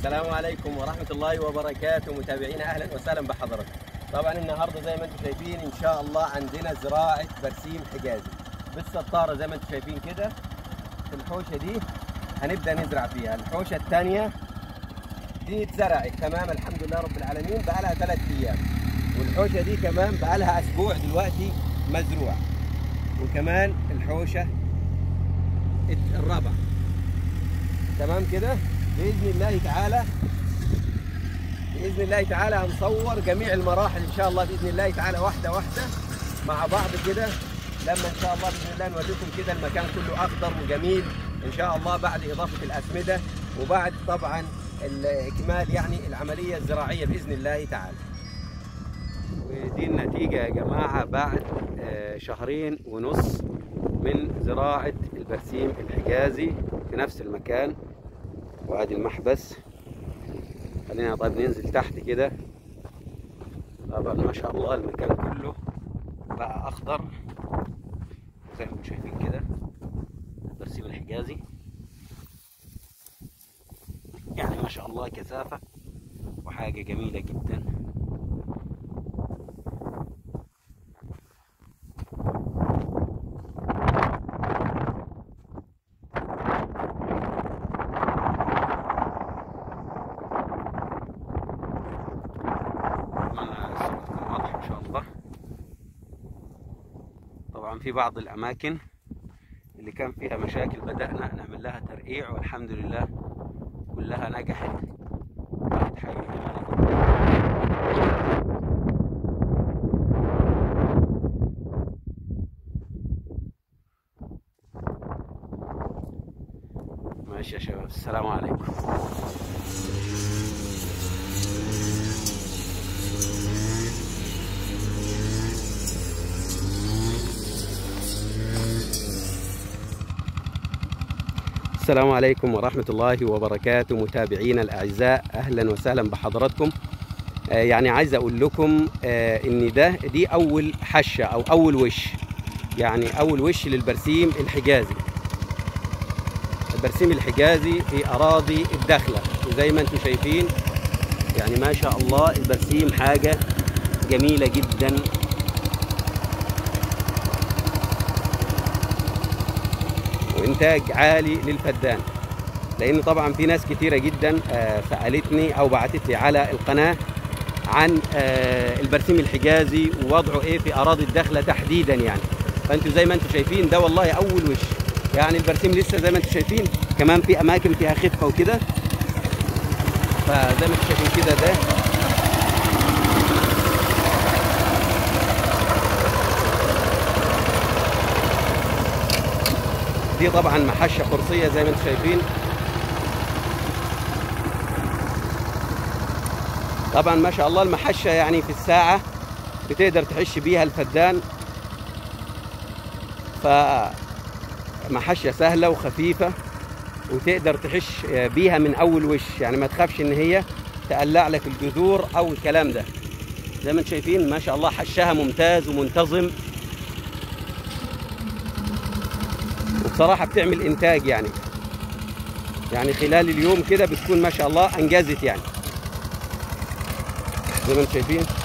السلام عليكم ورحمة الله وبركاته متابعينا أهلا وسهلا بحضراتكم طبعا النهاردة زي ما انتم شايفين إن شاء الله عندنا زراعة برسيم حجازي بالسطارة زي ما انتم شايفين كده في الحوشة دي هنبدأ نزرع فيها الحوشة الثانية دي اتزرعت تمام الحمد لله رب العالمين بقى لها ثلاث أيام والحوشة دي كمان بقى لها أسبوع دلوقتي مزروع وكمان الحوشة الرابعة تمام كده باذن الله تعالى باذن الله تعالى هنصور جميع المراحل ان شاء الله باذن الله تعالى واحده واحده مع بعض كده لما ان شاء الله باذن الله نوريكم كده المكان كله اخضر وجميل ان شاء الله بعد اضافه الاسمده وبعد طبعا اكمال يعني العمليه الزراعيه باذن الله تعالى ودي النتيجه يا جماعه بعد شهرين ونص من زراعه البرسيم الحجازي في نفس المكان وادي المحبس خلينا طيب ننزل تحت كده طبعا ما شاء الله المكان كله بقى اخضر زي ما انتم شايفين كده البرسيم الحجازي يعني ما شاء الله كثافة وحاجة جميلة جدا طبعا في بعض الأماكن اللي كان فيها مشاكل بدأنا نعمل لها ترقيع والحمد لله كلها نجحت بقت حاجة جميلة ماشي يا شباب السلام عليكم السلام عليكم ورحمة الله وبركاته متابعينا الأعزاء أهلا وسهلا بحضراتكم آه يعني عايز أقول لكم آه إن ده دي أول حشة أو أول وش يعني أول وش للبرسيم الحجازي البرسيم الحجازي في أراضي الداخلة وزي ما أنتم شايفين يعني ما شاء الله البرسيم حاجة جميلة جدا وانتاج عالي للفدان لان طبعا في ناس كتيره جدا سالتني او بعتت لي على القناه عن البرسيم الحجازي ووضعه ايه في اراضي الداخله تحديدا يعني فانتوا زي ما انتم شايفين ده والله اول وش يعني البرسيم لسه زي ما انتم شايفين كمان في اماكن فيها خفه وكده فزي ما انتم شايفين كده ده دي طبعا محشه قرصيه زي ما انتم شايفين طبعا ما شاء الله المحشه يعني في الساعه بتقدر تحش بيها الفدان فمحشه سهله وخفيفه وتقدر تحش بيها من اول وش يعني ما تخافش ان هي تقلع لك الجذور او الكلام ده زي ما انتم شايفين ما شاء الله حشها ممتاز ومنتظم بصراحة بتعمل إنتاج يعني يعني خلال اليوم كده بتكون ما شاء الله أنجزت يعني زي ما انتم شايفين